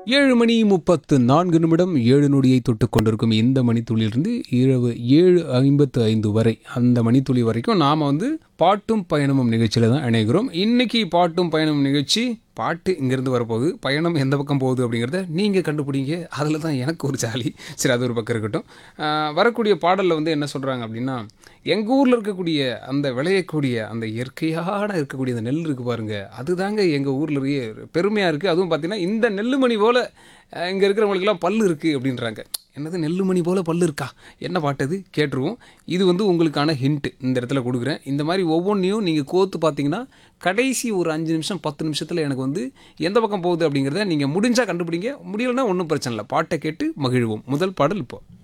ஏழு மணி முப்பத்து நான்கு நிமிடம் ஏழு நொடியை தொட்டு கொண்டிருக்கும் இந்த மணித்துளியிலிருந்து இரவு ஏழு ஐம்பத்து ஐந்து வரை அந்த மணித்துளி வரைக்கும் நாம் வந்து பாட்டும் பயணமும் நிகழ்ச்சியில் தான் இணைகிறோம் இன்னைக்கு பாட்டும் பயணம் நிகழ்ச்சி பாட்டு இங்கேருந்து வரப்போகுது பயணம் எந்த பக்கம் போகுது அப்படிங்கிறத நீங்கள் கண்டுபிடிங்க அதில் தான் எனக்கு ஒரு ஜாலி சரி அது ஒரு பக்கம் இருக்கட்டும் ஆஹ் வரக்கூடிய பாடலில் வந்து என்ன சொல்கிறாங்க அப்படின்னா எங்கள் ஊரில் இருக்கக்கூடிய அந்த விளையக்கூடிய அந்த இயற்கையான இருக்கக்கூடிய அந்த நெல் இருக்குது பாருங்கள் அதுதாங்க எங்கள் ஊரில் இருக்க பெருமையாக இருக்குது அதுவும் பார்த்தீங்கன்னா இந்த நெல்லுமணி போல் இங்கே இருக்கிறவங்களுக்கெல்லாம் பல்லு இருக்குது அப்படின்றாங்க என்னது நெல்லுமணி போல் பல்லு இருக்கா என்ன பாட்டது கேட்டுருவோம் இது வந்து உங்களுக்கான ஹிண்ட் இந்த இடத்துல கொடுக்குறேன் இந்த மாதிரி ஒவ்வொன்றையும் நீங்கள் கோத்து பார்த்தீங்கன்னா கடைசி ஒரு அஞ்சு நிமிஷம் பத்து நிமிஷத்தில் எனக்கு வந்து எந்த பக்கம் போகுது அப்படிங்கிறத நீங்கள் முடிஞ்சால் கண்டுபிடிங்க முடியலைன்னா ஒன்றும் பிரச்சனை இல்லை பாட்டை கேட்டு மகிழ்வோம் முதல் பாடல் இப்போ